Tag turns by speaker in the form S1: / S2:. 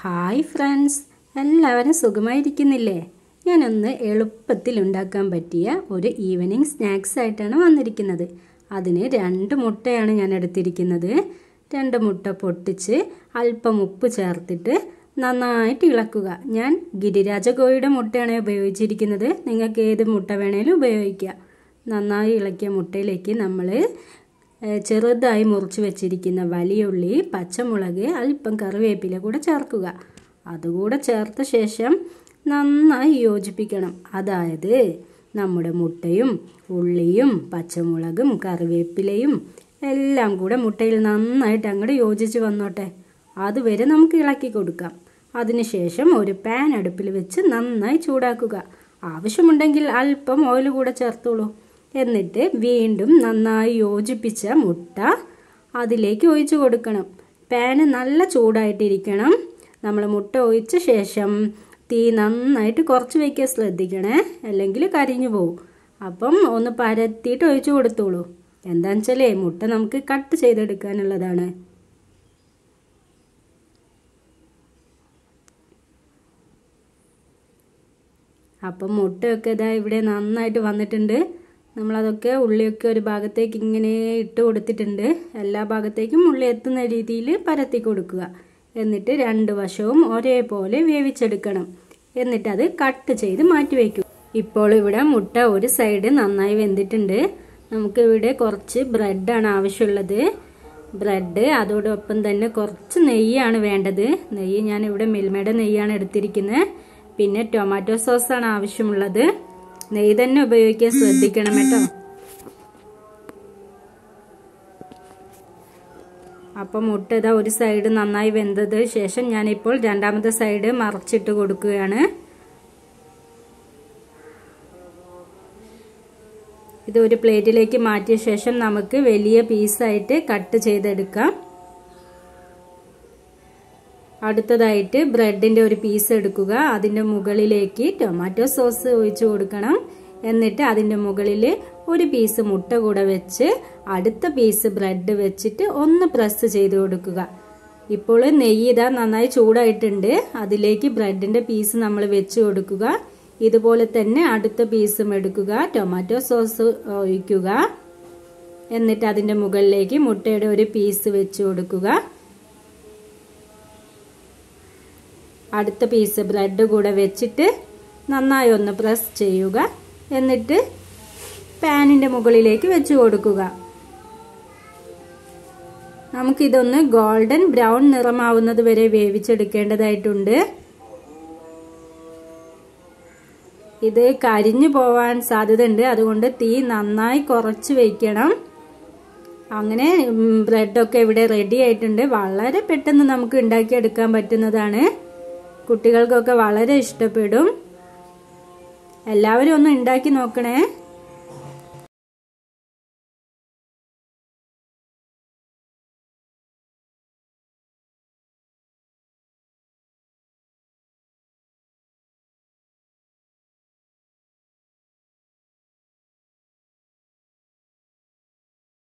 S1: hi friends എല്ലാവരും സുഖമായിരിക്കുന്നില്ലേ ഞാനൊന്ന് എളുപ്പത്തിൽ ഉണ്ടാക്കാൻ പറ്റിയ ഒരു ഈവനിങ് സ്നാക്സ് ആയിട്ടാണ് വന്നിരിക്കുന്നത് അതിന് രണ്ട് മുട്ടയാണ് ഞാൻ എടുത്തിരിക്കുന്നത് രണ്ട് മുട്ട പൊട്ടിച്ച് അല്പം ഉപ്പ് ചേർത്തിട്ട് നന്നായിട്ട് ഇളക്കുക ഞാൻ ഗിരിരാജ കോഴിയുടെ മുട്ടയാണ് ഉപയോഗിച്ചിരിക്കുന്നത് നിങ്ങൾക്ക് ഏത് മുട്ട വേണേലും ഉപയോഗിക്കാം നന്നായി ഇളക്കിയ മുട്ടയിലേക്ക് നമ്മൾ ചെറുതായി മുറിച്ച് വെച്ചിരിക്കുന്ന വലിയ ഉള്ളി പച്ചമുളക് അല്പം കറിവേപ്പില കൂടെ ചേർക്കുക അതുകൂടെ ചേർത്ത ശേഷം നന്നായി യോജിപ്പിക്കണം അതായത് നമ്മുടെ മുട്ടയും ഉള്ളിയും പച്ചമുളകും കറിവേപ്പിലയും എല്ലാം കൂടെ മുട്ടയിൽ നന്നായിട്ട് അങ്ങോട്ട് യോജിച്ച് വന്നോട്ടെ അതുവരെ നമുക്ക് ഇളക്കി കൊടുക്കാം അതിനുശേഷം ഒരു പാൻ അടുപ്പിൽ വെച്ച് നന്നായി ചൂടാക്കുക ആവശ്യമുണ്ടെങ്കിൽ അല്പം ഓയിൽ കൂടെ ചേർത്തോളൂ എന്നിട്ട് വീണ്ടും നന്നായി യോജിപ്പിച്ച മുട്ട അതിലേക്ക് ഒഴിച്ചു കൊടുക്കണം പാന് നല്ല ചൂടായിട്ടിരിക്കണം നമ്മൾ മുട്ട ഒഴിച്ച ശേഷം തീ നന്നായിട്ട് കുറച്ച് വയ്ക്കാൻ ശ്രദ്ധിക്കണേ അല്ലെങ്കിൽ കരിഞ്ഞു പോകും അപ്പം ഒന്ന് പരത്തിയിട്ട് ഒഴിച്ചു കൊടുത്തോളൂ എന്താണെന്ന് വെച്ചാലേ മുട്ട നമുക്ക് കട്ട് ചെയ്തെടുക്കാനുള്ളതാണ് അപ്പം മുട്ടയൊക്കെ ഇതാ ഇവിടെ നന്നായിട്ട് വന്നിട്ടുണ്ട് നമ്മളതൊക്കെ ഉള്ളിയൊക്കെ ഒരു ഭാഗത്തേക്ക് ഇങ്ങനെ ഇട്ട് കൊടുത്തിട്ടുണ്ട് എല്ലാ ഭാഗത്തേക്കും ഉള്ളി എത്തുന്ന രീതിയിൽ പരത്തി കൊടുക്കുക എന്നിട്ട് രണ്ട് വശവും ഒരേപോലെ വേവിച്ചെടുക്കണം എന്നിട്ട് അത് കട്ട് ചെയ്ത് മാറ്റി വയ്ക്കുക ഇപ്പോൾ ഇവിടെ മുട്ട ഒരു സൈഡ് നന്നായി വെന്തിട്ടുണ്ട് നമുക്ക് ഇവിടെ കുറച്ച് ബ്രെഡാണ് ആവശ്യമുള്ളത് ബ്രെഡ് അതോടൊപ്പം തന്നെ കുറച്ച് നെയ്യാണ് വേണ്ടത് നെയ്യ് ഞാൻ ഇവിടെ മിൽമയുടെ നെയ്യാണ് എടുത്തിരിക്കുന്നത് പിന്നെ ടൊമാറ്റോ സോസാണ് ആവശ്യമുള്ളത് നെയ്യ് തന്നെ ഉപയോഗിക്കാൻ ശ്രദ്ധിക്കണം കേട്ടോ അപ്പം മുട്ട ഇതാ ഒരു സൈഡ് നന്നായി വെന്തത് ശേഷം ഞാനിപ്പോൾ രണ്ടാമത്തെ സൈഡ് മറച്ചിട്ട് കൊടുക്കുകയാണ് ഇത് ഒരു പ്ലേറ്റിലേക്ക് മാറ്റിയ ശേഷം നമുക്ക് വലിയ പീസായിട്ട് കട്ട് ചെയ്തെടുക്കാം അടുത്തതായിട്ട് ബ്രെഡിന്റെ ഒരു പീസ് എടുക്കുക അതിന്റെ മുകളിലേക്ക് ടൊമാറ്റോ സോസ് ഒഴിച്ചു കൊടുക്കണം എന്നിട്ട് അതിന്റെ മുകളിൽ ഒരു പീസ് മുട്ട കൂടെ വെച്ച് അടുത്ത പീസ് ബ്രെഡ് വെച്ചിട്ട് ഒന്ന് പ്രസ് ചെയ്ത് കൊടുക്കുക ഇപ്പോൾ നെയ്യ് ഇതാ നന്നായി ചൂടായിട്ടുണ്ട് അതിലേക്ക് ബ്രെഡിന്റെ പീസ് നമ്മൾ വെച്ച് കൊടുക്കുക ഇതുപോലെ തന്നെ അടുത്ത പീസും എടുക്കുക ടൊമാറ്റോ സോസ് ഒഴിക്കുക എന്നിട്ട് അതിന്റെ മുകളിലേക്ക് മുട്ടയുടെ ഒരു പീസ് വെച്ച് കൊടുക്കുക അടുത്ത പീസ് ബ്രെഡ് കൂടെ വെച്ചിട്ട് നന്നായി ഒന്ന് പ്രസ് ചെയ്യുക എന്നിട്ട് പാനിൻ്റെ മുകളിലേക്ക് വെച്ച് കൊടുക്കുക നമുക്കിതൊന്ന് ഗോൾഡൻ ബ്രൗൺ നിറമാവുന്നത് വരെ വേവിച്ചെടുക്കേണ്ടതായിട്ടുണ്ട് ഇത് കരിഞ്ഞു പോവാൻ സാധ്യതയുണ്ട് അതുകൊണ്ട് തീ നന്നായി കുറച്ച് വയ്ക്കണം അങ്ങനെ ബ്രെഡൊക്കെ ഇവിടെ റെഡി ആയിട്ടുണ്ട് വളരെ പെട്ടെന്ന് നമുക്ക് ഉണ്ടാക്കിയെടുക്കാൻ പറ്റുന്നതാണ് കുട്ടികൾക്കൊക്കെ വളരെ ഇഷ്ടപ്പെടും എല്ലാവരും ഒന്ന് ഉണ്ടാക്കി നോക്കണേ